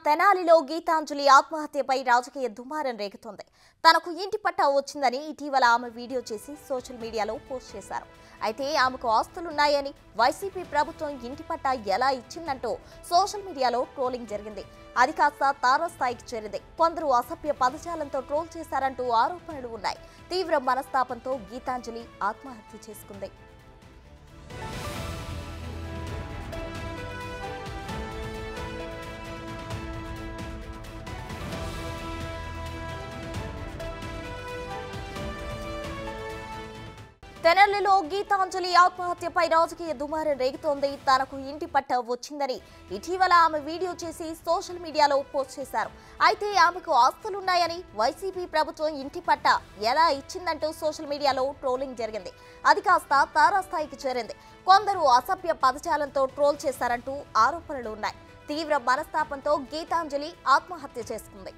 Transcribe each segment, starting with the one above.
తెనాలిలో గీతాంజలి ఆత్మహత్యపై రాజకీయ దుమారం రేగుతోంది తనకు ఇంటి పట్టా వచ్చిందని ఇటీవల ఆమె వీడియో చేసి సోషల్ మీడియాలో పోస్ట్ చేశారు అయితే ఆమెకు ఆస్తులున్నాయని వైసీపీ ప్రభుత్వం ఇంటి పట్టా ఎలా ఇచ్చిందంటూ సోషల్ మీడియాలో ట్రోలింగ్ జరిగింది అది కాస్త తారాస్థాయికి చేరింది కొందరు అసభ్య పదజాలంతో ట్రోల్ చేశారంటూ ఆరోపణలు ఉన్నాయి తీవ్ర మనస్తాపంతో గీతాంజలి ఆత్మహత్య చేసుకుంది తెనల్లిలో గీతాంజలి ఆత్మహత్యపై రాజకీయ దుమారం రేగుతోంది తనకు ఇంటి పట్ట వచ్చిందని ఇటీవల ఆమె వీడియో చేసి సోషల్ మీడియాలో పోస్ట్ చేశారు అయితే ఆమెకు ఆస్తులున్నాయని వైసీపీ ప్రభుత్వం ఇంటి పట్ట ఎలా ఇచ్చిందంటూ సోషల్ మీడియాలో ట్రోలింగ్ జరిగింది అది కాస్త తారాస్థాయికి చేరింది కొందరు అసభ్య పదజాలంతో ట్రోల్ చేశారంటూ ఆరోపణలు ఉన్నాయి తీవ్ర మనస్తాపంతో గీతాంజలి ఆత్మహత్య చేసుకుంది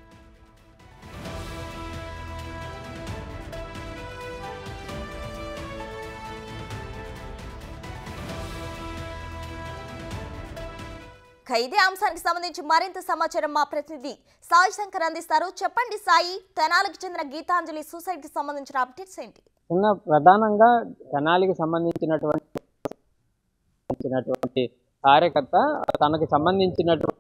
ఇక ఇదే అంశానికి సంబంధించి మరింత సమాచారం మా ప్రతినిధి సాయి శంకర్ అందిస్తారు చెప్పండి సాయి తెనాలకు చెందిన గీతాంజలి సూసైడ్ కి సంబంధించిన అప్డేట్స్ ఏంటి ఉన్న ప్రధానంగా తెనాలికి సంబంధించినటువంటి సంబంధించినటువంటి కార్యకర్త తనకి సంబంధించినటువంటి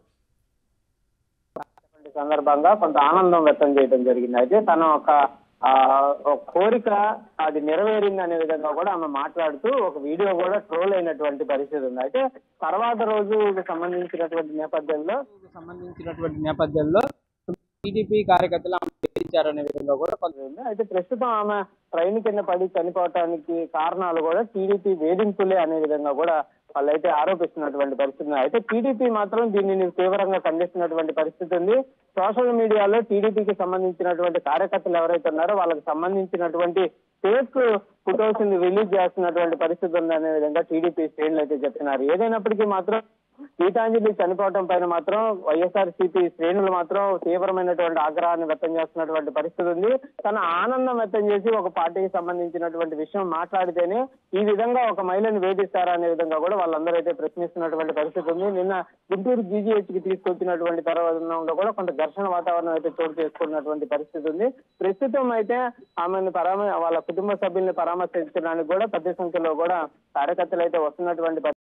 సందర్భంగా కొంత ఆనందం వ్యక్తం చేయడం జరిగింది అయితే తన ఒక ఆ, ఒక కోరిక అది నెరవేరింది అనే విధంగా కూడా ఆమె మాట్లాడుతూ ఒక వీడియో కూడా ట్రోల్ అయినటువంటి పరిస్థితి ఉంది అయితే తర్వాత రోజు సంబంధించినటువంటి నేపథ్యంలో సంబంధించినటువంటి నేపథ్యంలో టీడీపీ కార్యకర్తలు ఆమె బెదిరించారనే విధంగా కూడా కొంత ఉంది అయితే ప్రస్తుతం ఆమె ట్రైన్ కింద పడి చనిపోవటానికి కారణాలు కూడా టీడీపీ వేధింపులే అనే విధంగా కూడా వాళ్ళైతే ఆరోపిస్తున్నటువంటి పరిస్థితి ఉంది అయితే టీడీపీ మాత్రం దీనిని తీవ్రంగా ఖండిస్తున్నటువంటి పరిస్థితి ఉంది సోషల్ మీడియాలో టీడీపీకి సంబంధించినటువంటి కార్యకర్తలు ఎవరైతే ఉన్నారో వాళ్ళకి సంబంధించినటువంటి ఫేక్ ఫుటోస్ ని రిలీజ్ చేస్తున్నటువంటి పరిస్థితి ఉందనే విధంగా టీడీపీ శ్రేణులు అయితే చెప్తున్నారు ఏదైనప్పటికీ మాత్రం గీతాంజలి చనిపోవటం పైన మాత్రం వైఎస్ఆర్ సిపి శ్రేణులు మాత్రం తీవ్రమైనటువంటి ఆగ్రహాన్ని వ్యక్తం చేస్తున్నటువంటి పరిస్థితి ఉంది తన ఆనందం వ్యక్తం చేసి ఒక పార్టీకి సంబంధించినటువంటి విషయం మాట్లాడితేనే ఈ విధంగా ఒక మహిళను వేధిస్తారా అనే విధంగా కూడా వాళ్ళందరూ అయితే ప్రశ్నిస్తున్నటువంటి పరిస్థితి ఉంది నిన్న గుంటూరు జీజీహెచ్ కి తీసుకొచ్చినటువంటి తరుణంలో కూడా కొంత ఘర్షణ వాతావరణం అయితే చోటు చేసుకున్నటువంటి పరిస్థితి ఉంది ప్రస్తుతం అయితే ఆమెను పరామ వాళ్ళ కుటుంబ సభ్యుల్ని పరామర్శించడానికి కూడా పెద్ద సంఖ్యలో కూడా కార్యకర్తలు అయితే వస్తున్నటువంటి పరిస్థితి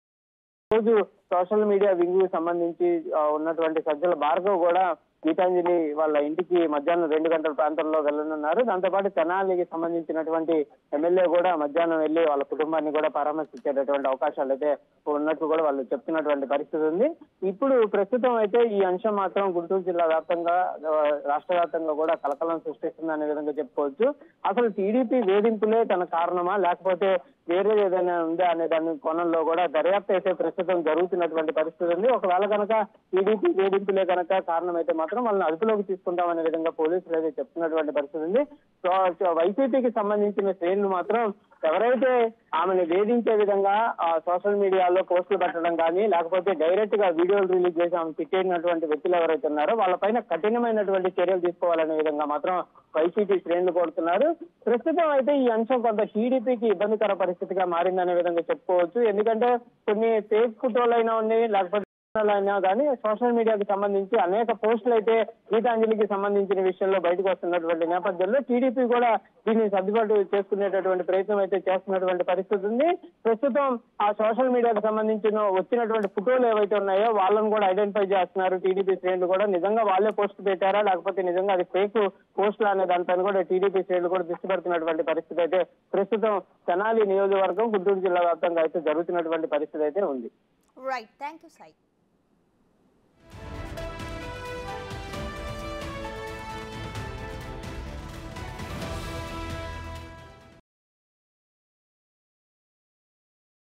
రోజు సోషల్ మీడియా వింగ్ కి సంబంధించి ఆ, ఉన్నటువంటి సజ్జల భార్గవ్ కూడా గీతాంజలి వాళ్ళ ఇంటికి మధ్యాహ్నం రెండు గంటల ప్రాంతంలో వెళ్ళనున్నారు దాంతోపాటు తెనాలికి సంబంధించినటువంటి ఎమ్మెల్యే కూడా మధ్యాహ్నం వెళ్ళి వాళ్ళ కుటుంబాన్ని కూడా పరామర్శించేటటువంటి అవకాశాలు అయితే ఉన్నట్టు కూడా వాళ్ళు చెప్తున్నటువంటి పరిస్థితి ఉంది ఇప్పుడు ప్రస్తుతం అయితే ఈ అంశం మాత్రం గుంటూరు జిల్లా వ్యాప్తంగా ఆ, రాష్ట్ర వ్యాప్తంగా కూడా కలకలం సృష్టిస్తుంది అనే విధంగా చెప్పుకోవచ్చు అసలు టీడీపీ వేధింపులే తన కారణమా లేకపోతే వేరే ఏదైనా ఉందా అనే దాని కోణంలో కూడా దర్యాప్తు అయితే ప్రస్తుతం జరుగుతున్నటువంటి పరిస్థితి ఉంది ఒకవేళ కనుక టీడీపీ వేధింపులే కనుక కారణం అయితే మాత్రం వాళ్ళని అదుపులోకి తీసుకుంటామనే విధంగా పోలీసులు అయితే చెప్తున్నటువంటి పరిస్థితి ఉంది సో సో వైసీపీకి సంబంధించిన శ్రేణులు మాత్రం ఎవరైతే ఆమెను వేధించే విధంగా ఆ సోషల్ మీడియాలో పోస్టులు పెట్టడం కానీ లేకపోతే డైరెక్ట్ గా వీడియోలు రిలీజ్ చేసి ఆమె తిట్టేసినటువంటి వ్యక్తులు ఎవరైతే ఉన్నారో వాళ్ళపైన కఠినమైనటువంటి చర్యలు తీసుకోవాలనే విధంగా మాత్రం వైసీపీ శ్రేణులు కోరుతున్నారు ప్రస్తుతం అయితే ఈ అంశం కొంత టీడీపీకి ఇబ్బందికర పరిస్థితిగా మారిందనే విధంగా చెప్పుకోవచ్చు ఎందుకంటే కొన్ని ఫేక్ ఫోటోలు అయినా ఉన్నాయి లేకపోతే అయినా కానీ సోషల్ మీడియాకి సంబంధించి అనేక పోస్టులు అయితే గీతాంజలికి సంబంధించిన విషయంలో బయటకు వస్తున్నటువంటి నేపథ్యంలో టీడీపీ కూడా దీన్ని సర్దుబాటు చేసుకునేటటువంటి ప్రయత్నం అయితే చేస్తున్నటువంటి పరిస్థితి ఉంది ప్రస్తుతం ఆ సోషల్ మీడియాకి సంబంధించిన వచ్చినటువంటి ఫోటోలు ఏవైతే ఉన్నాయో వాళ్ళని కూడా ఐడెంటిఫై చేస్తున్నారు టీడీపీ శ్రేణులు కూడా నిజంగా వాళ్ళే పోస్ట్ పెట్టారా లేకపోతే నిజంగా అది ఫేక్ పోస్టులు అనే దానిపైన కూడా టీడీపీ శ్రేణులు కూడా దృష్టి పెడుతున్నటువంటి పరిస్థితి అయితే ప్రస్తుతం తెనాలి నియోజకవర్గం గుంటూరు జిల్లా వ్యాప్తంగా అయితే జరుగుతున్నటువంటి పరిస్థితి అయితే ఉంది రైట్ థ్యాంక్ యూ సాయి